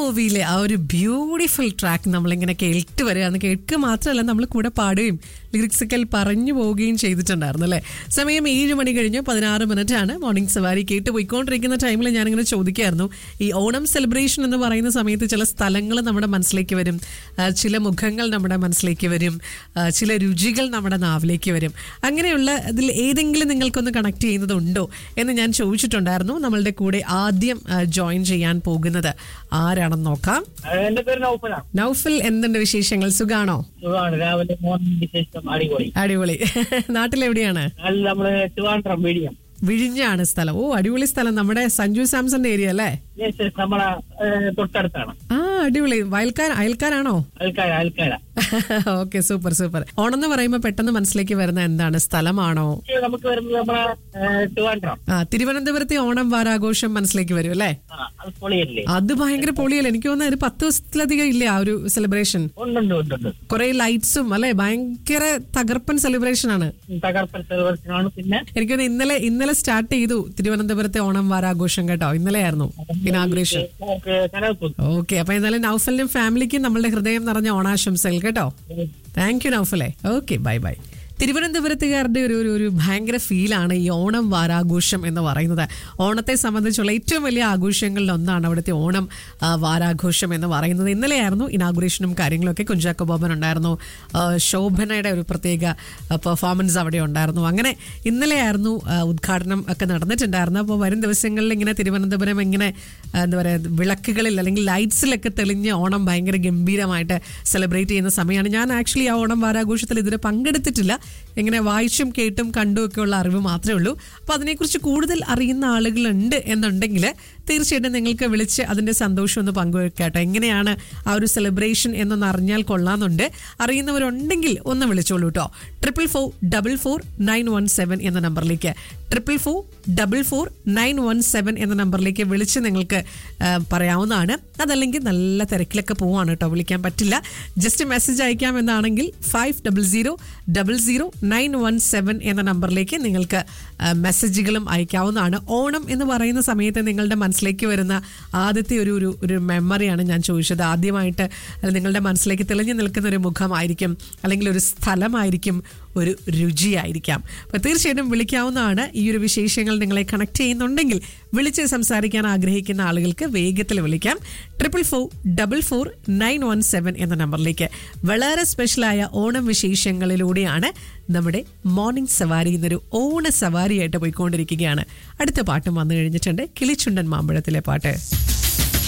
മൂവിയിലെ ആ ഒരു ബ്യൂട്ടിഫുൾ ട്രാക്ക് നമ്മളിങ്ങനെ കേട്ട് വരികയാണ് കേൾക്കുക മാത്രമല്ല നമ്മൾ കൂടെ പാടുകയും ലിറിക്സിക്കൽ പറഞ്ഞു പോവുകയും ചെയ്തിട്ടുണ്ടായിരുന്നു അല്ലേ സമയം ഏഴ് മണി കഴിഞ്ഞ് പതിനാറ് മിനിറ്റ് ആണ് മോർണിംഗ് സവാരി കേട്ട് പോയിക്കൊണ്ടിരിക്കുന്ന ടൈമിൽ ഞാനിങ്ങനെ ചോദിക്കായിരുന്നു ഈ ഓണം സെലിബ്രേഷൻ എന്ന് പറയുന്ന സമയത്ത് ചില സ്ഥലങ്ങൾ നമ്മുടെ മനസ്സിലേക്ക് വരും ആ, ചില മുഖങ്ങൾ നമ്മുടെ മനസ്സിലേക്ക് വരും ആ, ചില രുചികൾ നമ്മുടെ നാവിലേക്ക് വരും അങ്ങനെയുള്ള ഇതിൽ ഏതെങ്കിലും നിങ്ങൾക്കൊന്ന് കണക്ട് ചെയ്യുന്നതുണ്ടോ എന്ന് ഞാൻ ചോദിച്ചിട്ടുണ്ടായിരുന്നു നമ്മളുടെ കൂടെ ആദ്യം ജോയിൻ ചെയ്യാൻ പോകുന്നത് ആരാണെന്ന് നോക്കാം എന്റെ പേര് നൗഫലാണ് നൗഫൽ എന്തുണ്ട് വിശേഷങ്ങൾ സുഖാണോ സുഖമാണ് രാവിലെ മോർണിംഗ് ശേഷം അടിപൊളി അടിപൊളി നാട്ടിലെവിടെയാണ് നല്ല നമ്മള് ട്രിവാൻഡ്രം മീഡിയം വിഴിഞ്ഞാണ് സ്ഥലം ഓ അടിപൊളി സ്ഥലം നമ്മുടെ സഞ്ജു സാംസന്റെ ഏരിയ അല്ലേ നമ്മളെ ഏഹ്, തൊട്ടടുത്താണ് ആ അടിപൊളി വയൽക്കാർ അയൽക്കാരാണോ ആൾക്കാര ആൾക്കാര ഓക്കെ സൂപ്പർ സൂപ്പർ ഓണം എന്ന് പറയുമ്പോൾ പെട്ടെന്ന് മനസ്സിലേക്ക് വരുന്ന എന്താണ് സ്ഥലമാണോ നമുക്ക് വരുന്നത് നമ്മളെ ഏഹ്, ട്രിവാൻഡ്രം ആ തിരുവനന്തപുരത്തെ ഓണം വാരാഘോഷം മനസ്സിലേക്ക് വരും അല്ലേ ആ അത് പൊളിയല്ലേ അത് ഭയങ്കര പൊളിയല്ലേ എനിക്ക് തോന്നുന്നു ഒരു പത്ത് ദിവസത്തിലധികം ഇല്ലേ ആ ഒരു സെലിബ്രേഷൻ ഉണ്ടുണ്ട് ഉണ്ടുണ്ട് കുറെ ലൈറ്റ്സും അല്ലെ ഭയങ്കര തകർപ്പൻ സെലിബ്രേഷൻ ആണ് തകർപ്പൻ സെലിബ്രേഷനാണ് പിന്നെ എനിക്ക് തോന്നുന്നു ഇന്നലെ ഇന്നലെ സ്റ്റാർട്ട് ചെയ്തു തിരുവനന്തപുരത്തെ ഓണം വാരാഘോഷം കേട്ടോ ഇന്നലെ ആയിരുന്നു ഇനാഗ്രേഷൻ നമുക്ക് കനകപ്പും ഓക്കെ അപ്പൊ എന്തായാലും നൗഫലിനും ഫാമിലിക്കും നമ്മളുടെ ഹൃദയം നിറഞ്ഞ ഓണാശംസകൾ കേട്ടോ താങ്ക് യു നൗഫലെ ഓക്കെ ബൈ ബൈ തിരുവനന്തപുരത്തുകാരുടെ ഒരു ഒരു ഒരു ഭയങ്കര ഫീലാണ് ഈ ഓണം വാരാഘോഷം എന്ന് പറയുന്നത് ഓണത്തെ സംബന്ധിച്ചുള്ള ഏറ്റവും വലിയ ആഘോഷങ്ങളിൽ ഒന്നാണ് അവിടുത്തെ ഓണം ആ, വാരാഘോഷം എന്ന് പറയുന്നത് ഇന്നലെയായിരുന്നു ഇനാഗുറേഷനും കാര്യങ്ങളൊക്കെ കുഞ്ചാക്കോ ബോബൻ ഉണ്ടായിരുന്നു ആ, ശോഭനയുടെ ഒരു പ്രത്യേക പെർഫോമൻസ് അവിടെ ഉണ്ടായിരുന്നു അങ്ങനെ ഇന്നലെയായിരുന്നു ആ, ഉദ്ഘാടനം ഒക്കെ നടന്നിട്ടുണ്ടായിരുന്നു അപ്പോൾ വരും ദിവസങ്ങളിൽ ഇങ്ങനെ തിരുവനന്തപുരം ഇങ്ങനെ ആ, എന്താ പറയുക വിളക്കുകളിൽ അല്ലെങ്കിൽ ലൈറ്റ്സിലൊക്കെ തെളിഞ്ഞ് ഓണം ഭയങ്കര ഗംഭീരമായിട്ട് സെലിബ്രേറ്റ് ചെയ്യുന്ന സമയമാണ് ഞാൻ ആക്ച്വലി ആ ഓണം വാരാഘോഷത്തിൽ ഇതുവരെ പങ്കെടുത്തിട്ടില്ല ഇങ്ങനെ വായിച്ചും കേട്ടും കണ്ടും ഒക്കെ ഉള്ള അറിവ് മാത്രമേ ഉള്ളൂ അപ്പോൾ അതിനെക്കുറിച്ച് കൂടുതൽ അറിയുന്ന ആളുകളുണ്ട് എന്നുണ്ടെങ്കിൽ തീർച്ചയായിട്ടും നിങ്ങൾക്ക് വിളിച്ച് അതിൻ്റെ സന്തോഷം ഒന്ന് പങ്കുവെക്കാട്ടോ എങ്ങനെയാണ് ആ ഒരു സെലിബ്രേഷൻ എന്നൊന്ന് അറിഞ്ഞാൽ കൊള്ളാമെന്നുണ്ട് അറിയുന്നവരുണ്ടെങ്കിൽ ഒന്ന് വിളിച്ചോളൂ കേട്ടോ triple four double four nine one seven എന്ന നമ്പറിലേക്ക് triple four double four nine one seven എന്ന നമ്പറിലേക്ക് വിളിച്ച് നിങ്ങൾക്ക് ആ, പറയാവുന്നതാണ് അതല്ലെങ്കിൽ നല്ല തിരക്കിലൊക്കെ പോവാണ് കേട്ടോ വിളിക്കാൻ പറ്റില്ല ജസ്റ്റ് മെസ്സേജ് അയക്കാം എന്നാണെങ്കിൽ five double zero double zero nine one seven എന്ന നമ്പറിലേക്ക് നിങ്ങൾക്ക് ആ, മെസ്സേജുകളും അയക്കാവുന്നതാണ് ഓണം എന്ന് പറയുന്ന സമയത്ത് നിങ്ങളുടെ മനസ്സിലേക്ക് വരുന്ന ആദ്യത്തെ ഒരു ഒരു ഒരു മെമ്മറിയാണ് ഞാൻ ചോദിച്ചത് ആദ്യമായിട്ട് അല്ല നിങ്ങളുടെ മനസ്സിലേക്ക് തെളിഞ്ഞു നിൽക്കുന്ന ഒരു മുഖമായിരിക്കും അല്ലെങ്കിൽ ഒരു സ്ഥലമായിരിക്കും ഒരു രുചിയായിരിക്കാം അപ്പോൾ തീർച്ചയായിട്ടും വിളിക്കാവുന്നതാണ് ഈ ഒരു വിശേഷങ്ങൾ നിങ്ങളെ കണക്ട് ചെയ്യുന്നുണ്ടെങ്കിൽ വിളിച്ച് സംസാരിക്കാൻ ആഗ്രഹിക്കുന്ന ആളുകൾക്ക് വേഗത്തിൽ വിളിക്കാം triple four double four nine one seven എന്ന നമ്പറിലേക്ക് വളരെ സ്പെഷ്യലായ ഓണം വിശേഷങ്ങളിലൂടെയാണ് നമ്മുടെ മോർണിംഗ് സവാരി എന്നൊരു ഓണ സവാരിയായിട്ട് പോയിക്കൊണ്ടിരിക്കുകയാണ് അടുത്ത പാട്ടും വന്നു കഴിഞ്ഞിട്ടുണ്ട് കിളിച്ചുണ്ടൻ മാമ്പഴത്തിലെ പാട്ട്